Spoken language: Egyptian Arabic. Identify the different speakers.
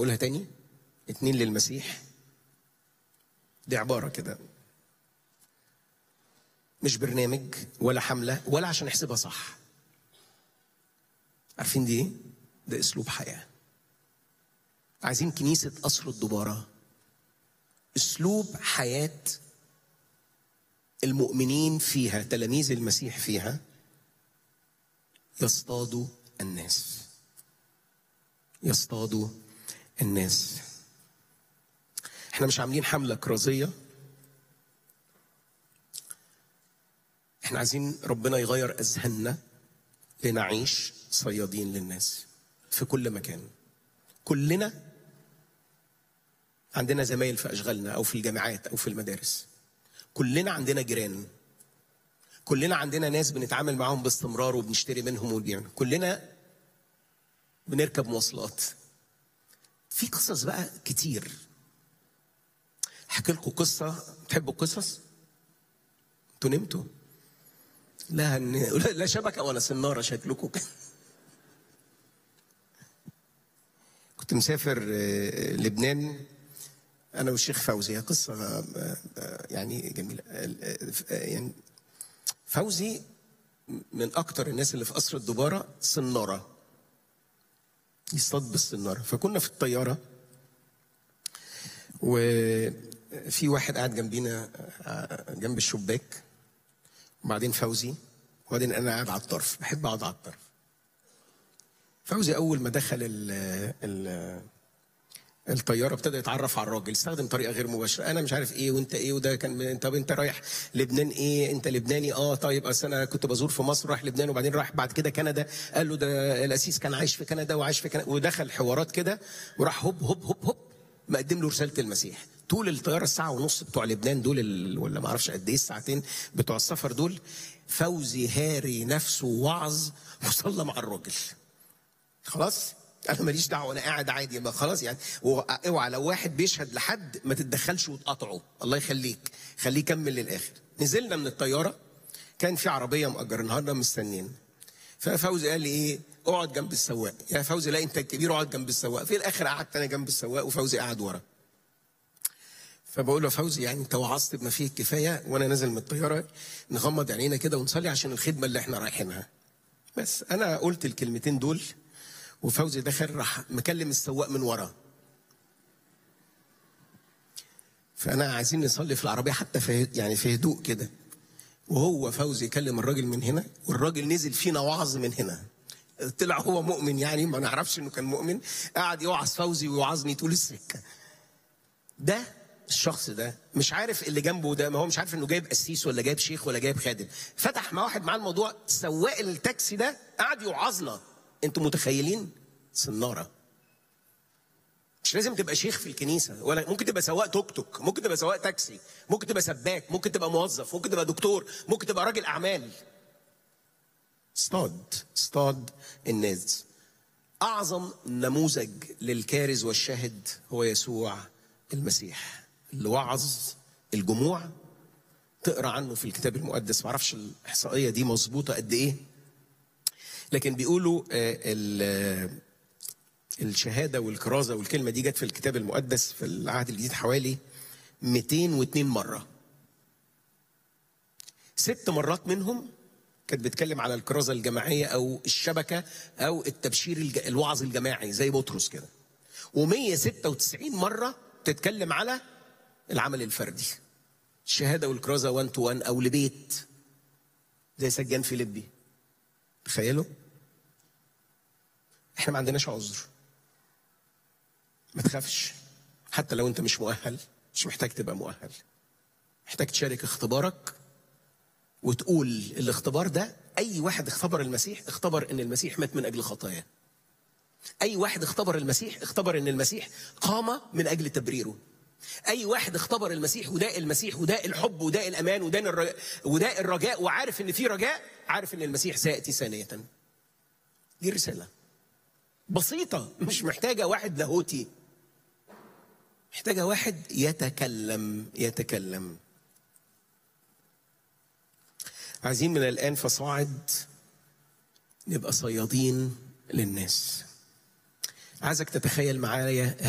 Speaker 1: اقولها تاني اتنين للمسيح دي عباره كده مش برنامج ولا حمله ولا عشان نحسبها صح عارفين دي ايه ده اسلوب حياه عايزين كنيسه قصر الدباره اسلوب حياه المؤمنين فيها تلاميذ المسيح فيها يصطادوا الناس يصطادوا الناس احنا مش عاملين حمله كرازيه احنا عايزين ربنا يغير اذهاننا لنعيش صيادين للناس في كل مكان كلنا عندنا زمايل في اشغالنا او في الجامعات او في المدارس كلنا عندنا جيران كلنا عندنا ناس بنتعامل معاهم باستمرار وبنشتري منهم ونبيع كلنا بنركب مواصلات في قصص بقى كتير احكي لكم قصه تحبوا القصص انتوا نمتوا لا لا شبكه ولا سناره شكلكم كده كنت مسافر لبنان انا والشيخ فوزي قصه يعني جميله يعني فوزي من اكتر الناس اللي في قصر الدباره صناره يصطاد بالصناره فكنا في الطياره وفي واحد قاعد جنبينا جنب الشباك وبعدين فوزي وبعدين انا قاعد على الطرف بحب اقعد على الطرف فوزي اول ما دخل ال ال الطياره ابتدى يتعرف على الراجل استخدم طريقه غير مباشره انا مش عارف ايه وانت ايه وده كان طب انت رايح لبنان ايه انت لبناني اه طيب اصل انا كنت بزور في مصر رايح لبنان وبعدين راح بعد كده كندا قال له ده الاسيس كان عايش في كندا وعايش في كندا ودخل حوارات كده وراح هوب هوب هوب هوب مقدم له رساله المسيح طول الطياره الساعه ونص بتوع لبنان دول ال... ولا ما اعرفش قد ايه الساعتين بتوع السفر دول فوزي هاري نفسه وعظ وصلى مع الراجل خلاص انا ماليش دعوه انا قاعد عادي ما خلاص يعني اوعى لو واحد بيشهد لحد ما تتدخلش وتقاطعه الله يخليك خليه يكمل للاخر نزلنا من الطياره كان في عربيه مأجرينها لنا مستنيين ففوزي قال لي ايه اقعد جنب السواق يا فوزي لا انت الكبير اقعد جنب السواق في الاخر قعدت انا جنب السواق وفوزي قاعد ورا فبقول له فوزي يعني انت وعظت بما فيه الكفايه وانا نازل من الطياره نغمض عينينا كده ونصلي عشان الخدمه اللي احنا رايحينها بس انا قلت الكلمتين دول وفوزي دخل راح مكلم السواق من ورا فانا عايزين نصلي في العربيه حتى في يعني في هدوء كده وهو فوزي يكلم الراجل من هنا والراجل نزل فينا وعظ من هنا طلع هو مؤمن يعني ما نعرفش انه كان مؤمن قعد يوعظ فوزي ويوعظني طول السكه ده الشخص ده مش عارف اللي جنبه ده ما هو مش عارف انه جايب قسيس ولا جايب شيخ ولا جايب خادم فتح مع واحد معاه الموضوع سواق التاكسي ده قعد يوعظنا انتوا متخيلين صناره مش لازم تبقى شيخ في الكنيسه ولا ممكن تبقى سواق توك توك ممكن تبقى سواق تاكسي ممكن تبقى سباك ممكن تبقى موظف ممكن تبقى دكتور ممكن تبقى راجل اعمال اصطاد اصطاد الناس اعظم نموذج للكارز والشاهد هو يسوع المسيح اللي وعظ الجموع تقرا عنه في الكتاب المقدس معرفش الاحصائيه دي مظبوطه قد ايه لكن بيقولوا الشهاده والكرازه والكلمه دي جت في الكتاب المقدس في العهد الجديد حوالي 202 مره ست مرات منهم كانت بتتكلم على الكرازه الجماعيه او الشبكه او التبشير الج... الوعظ الجماعي زي بطرس كده و196 مره تتكلم على العمل الفردي الشهاده والكرازه 1 تو 1 او لبيت زي سجان فيليبي تخيلوا احنا ما عندناش عذر ما تخافش حتى لو انت مش مؤهل مش محتاج تبقى مؤهل محتاج تشارك اختبارك وتقول الاختبار ده اي واحد اختبر المسيح اختبر ان المسيح مات من اجل خطاياه اي واحد اختبر المسيح اختبر ان المسيح قام من اجل تبريره اي واحد اختبر المسيح وداء المسيح وداء الحب وداء الامان وداء الرجاء, وداء الرجاء وعارف ان في رجاء عارف ان المسيح سياتي ثانيه دي رساله بسيطه مش محتاجه واحد لاهوتي محتاجه واحد يتكلم يتكلم عايزين من الان فصاعد نبقى صيادين للناس عايزك تتخيل معايا